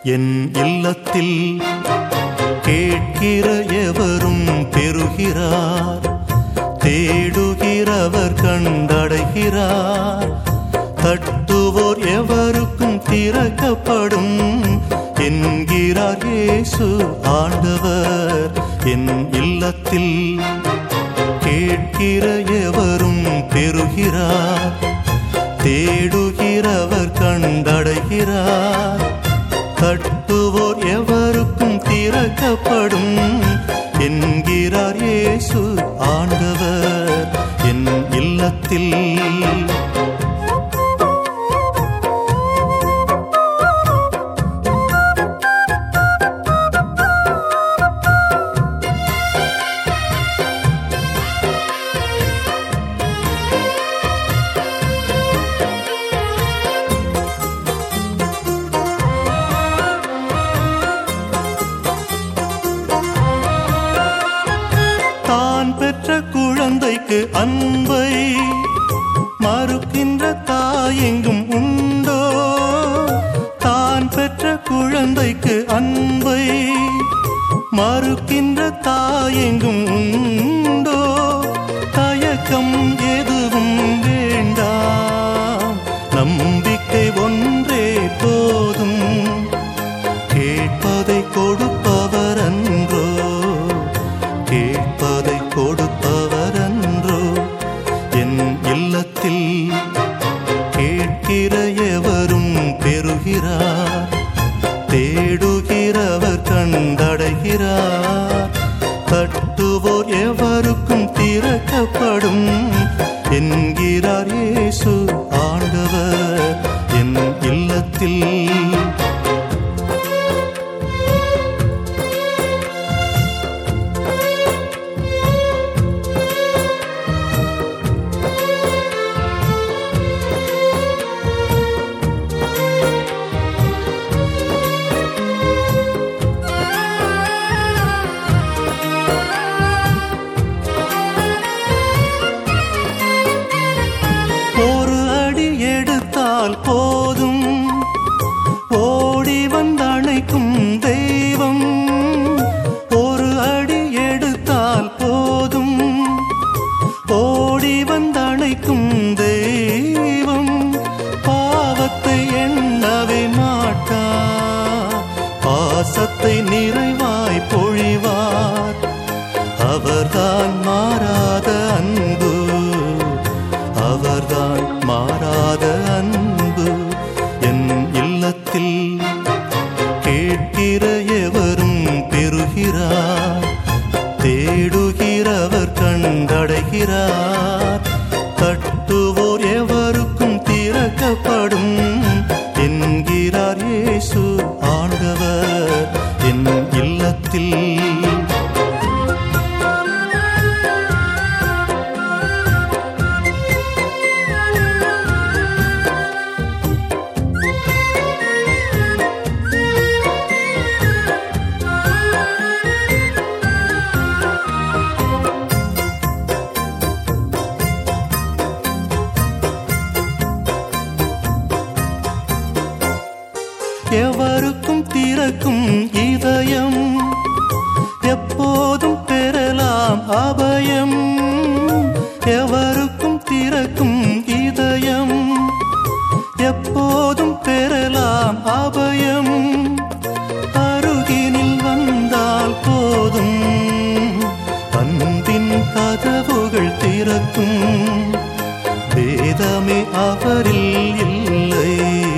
என் இல்லத்தில் கேட்கிற எவரும் பெறுகிறார் தேடுகிறவர் கண்டடைகிறார் தட்டுவோர் எவருக்கும் திறக்கப்படும் என்கிறார் இயேசு ஆண்டவர் என் இல்லத்தில் கேட்கிற எவரும் பெறுகிறார் தேடுகிறவர் கண்டடைகிறார் தட்டுவோர் எவருக்கும் திறக்கப்படும் என்கிறார் இயேசு ஆண்டவர் என் இல்லத்தில் தான் பெற்ற குழந்தைக்கு அன்பை மறுக்கின்ற தாயெங்கும் உண்டோ தான் பெற்ற குழந்தைக்கு அன்பை மறுக்கின்ற தாயெங்கும் உண்டோ தயக்கம் எதுவும் வேண்டாம் நம்பிக்கை ஒன்றே போதும் கேட்பதை கொடுப்பவர் அன்றோ கேட்பதை கொடுப்பவர் அன்றோ என் இல்லத்தில் கேட்கிற எவரும் பெறுகிறார் தேடுகிறவர் கண்டடைகிறார் தட்டுவோர் எவருக்கும் திறக்கப்படும் என்கிறார் இயேசு ஆண்டவர் என் இல்லத்தில் ஒரு அடி எடுத்தால் போதும் ஓடி வந்தணைக்கும் தெய்வம் ஒரு அடி எடுத்தால் போதும் ஓடி வந்தணைக்கும் தெய்வம் பாவத்தை எண்ணவே மாட்டா பாசத்தை நிறைவாய் பொழிவார் அவர்தான் மாறாத அன்பு அவர்தான் மாறாத அன்பு என் இல்லத்தில் கேட்கிற எவரும் பெறுகிறார் தேடுகிறவர் கண்டடைகிறார் தட்டுவோர் எவருக்கும் திறக்கப்படும் என்கிறார் இயேசு ஆண்டவர் என் இல்லத்தில் எவருக்கும் திறக்கும் இதயம் எப்போதும் பெறலாம் அபயம் எவருக்கும் திறக்கும் இதயம் எப்போதும் பெறலாம் அபயம் அருகினில் வந்தால் போதும் அன்பின் கதவுகள் திறக்கும் வேதமே அவரில் இல்லை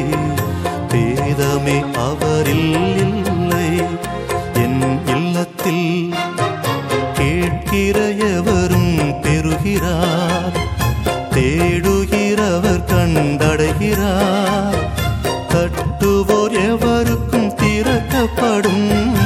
வேதமே அவரில் இல்லை என் இல்லத்தில் கேட்கிற எவரும் பெறுகிறார் தேடுகிறவர் கண்டடைகிறார் தட்டுவோர் எவருக்கும் திறக்கப்படும்